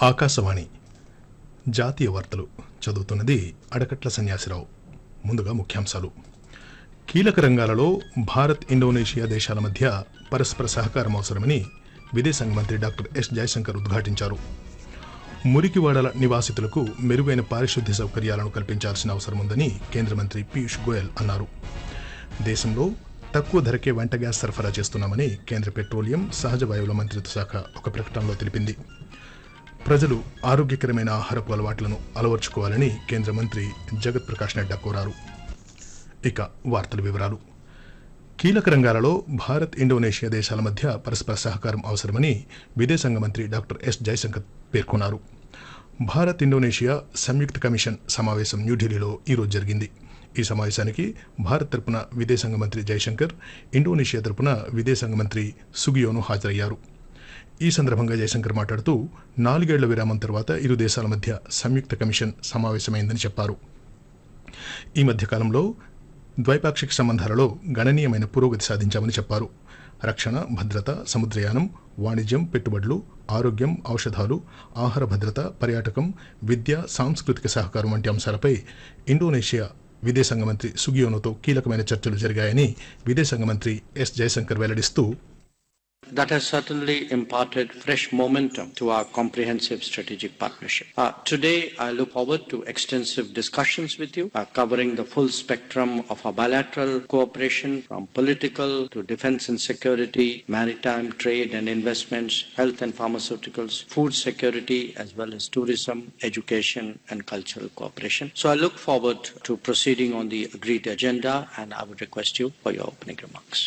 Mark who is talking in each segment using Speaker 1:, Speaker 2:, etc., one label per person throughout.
Speaker 1: ఆకాశవాణి జాతీయ వార్తలు చదువుతున్నది అడకట్ల సన్యాసిరావు ముందుగా ముఖ్యాంశాలు కీలక రంగాలలో భారత్ ఇండోనేషియా దేశాల మధ్య పరస్పర సహకారం అవసరమని విదేశాంగ మంత్రి డాక్టర్ ఎస్ జయశంకర్ ఉద్ఘాటించారు మురికివాడల నివాసితులకు మెరుగైన పారిశుద్ధ్య సౌకర్యాలను కల్పించాల్సిన అవసరం ఉందని కేంద్ర మంత్రి పీయూష్ గోయల్ అన్నారు దేశంలో తక్కువ ధరకే వంట గ్యాస్ సరఫరా చేస్తున్నామని కేంద్ర పెట్రోలియం సహజ వాయువుల మంత్రిత్వ శాఖ ఒక ప్రకటనలో తెలిపింది ప్రజలు ఆరోగ్యకరమైన ఆహారపు అలవాట్లను అలవర్చుకోవాలని కేంద్ర మంత్రి జగత్ ప్రకాష్ నడ్డా కోరారు ఇక వార్తల వివరాలు కీలక రంగాలలో భారత్ ఇండోనేషియా దేశాల మధ్య పరస్పర సహకారం అవసరమని విదేశాంగ మంత్రి డాక్టర్ ఎస్ జయశంకర్ పేర్కొన్నారు భారత్ ఇండోనేషియా సంయుక్త కమిషన్ సమావేశం న్యూఢిల్లీలో ఈరోజు జరిగింది ఈ సమావేశానికి భారత్ తరపున విదేశాంగ మంత్రి జయశంకర్ ఇండోనేషియా తరపున విదేశాంగ మంత్రి సుగియోను హాజరయ్యారు ఈ సందర్భంగా జయశంకర్ మాట్లాడుతూ నాలుగేళ్ల విరామం తర్వాత ఇరు దేశాల మధ్య సంయుక్త కమిషన్ సమావేశమైందని చెప్పారు ఈ మధ్య కాలంలో ద్వైపాక్షిక సంబంధాలలో గణనీయమైన పురోగతి సాధించామని చెప్పారు రక్షణ భద్రత సముద్రయానం వాణిజ్యం పెట్టుబడులు ఆరోగ్యం ఔషధాలు ఆహార భద్రత పర్యాటకం విద్య సాంస్కృతిక సహకారం వంటి అంశాలపై ఇండోనేషియా విదేశాంగ మంత్రి సుగియోనోతో కీలకమైన చర్చలు జరిగాయని విదేశాంగ మంత్రి ఎస్ జయశంకర్ వెల్లడిస్తూ
Speaker 2: That has certainly imparted fresh momentum to our comprehensive strategic partnership. Uh, today, I look forward to extensive discussions with you, uh, covering the full spectrum of our bilateral cooperation from political to defense and security, maritime, trade and investments, health and pharmaceuticals, food security, as well as tourism, education, and cultural cooperation. So I look forward to proceeding on the agreed agenda, and I would request you for your opening remarks.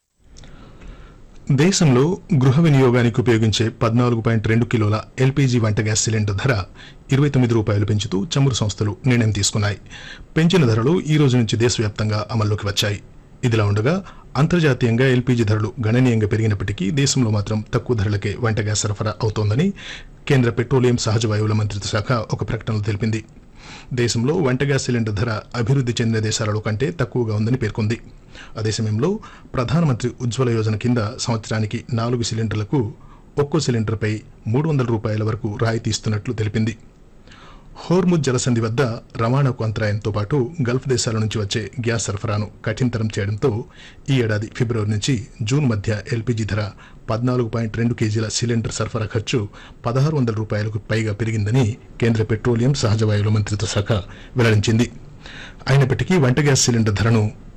Speaker 1: దేశంలో గృహ వినియోగానికి ఉపయోగించే పద్నాలుగు point రెండు కిలోల LPG వంట gas cylinder ధర ఇరవై తొమ్మిది రూపాయలు పెంచుతూ చమురు సంస్థలు నిర్ణయం తీసుకున్నాయి పెంచిన ధరలు ఈ రోజు నుంచి దేశవ్యాప్తంగా అమల్లోకి వచ్చాయి ఇదిలా ఉండగా అంతర్జాతీయంగా ఎల్పీజీ ధరలు గణనీయంగా పెరిగినప్పటికీ దేశంలో మాత్రం తక్కువ ధరలకే వంట గ్యాస్ సరఫరా అవుతోందని కేంద్ర పెట్రోలియం సహజ వాయువుల మంత్రిత్వ శాఖ ఒక ప్రకటనలో తెలిపింది దేశంలో వంట గ్యాస్ సిలిండర్ ధర అభివృద్ధి చెందిన దేశాలలో కంటే తక్కువగా ఉందని పేర్కొంది అదే సమయంలో ప్రధానమంత్రి ఉజ్వల యోజన కింద సంవత్సరానికి నాలుగు సిలిండర్లకు ఒక్కో సిలిండర్పై మూడు వందల రూపాయల వరకు రాయితీ ఇస్తున్నట్లు తెలిపింది హోర్ముజ్ జలసంధి వద్ద రవాణాకు అంతరాయంతో పాటు గల్ఫ్ దేశాల నుంచి వచ్చే గ్యాస్ సరఫరాను కఠినతరం చేయడంతో ఈ ఏడాది ఫిబ్రవరి నుంచి జూన్ మధ్య ఎల్పీజీ ధర పద్నాలుగు పాయింట్ రెండు కేజీల సిలిండర్ సరఫరా ఖర్చు పదహారు వందల రూపాయలకు పైగా పెరిగిందని కేంద్ర పెట్రోలియం సహజ వాయువుల మంత్రిత్వ శాఖ వెల్లడించింది అయినప్పటికీ వంట గ్యాస్ సిలిండర్ ధరను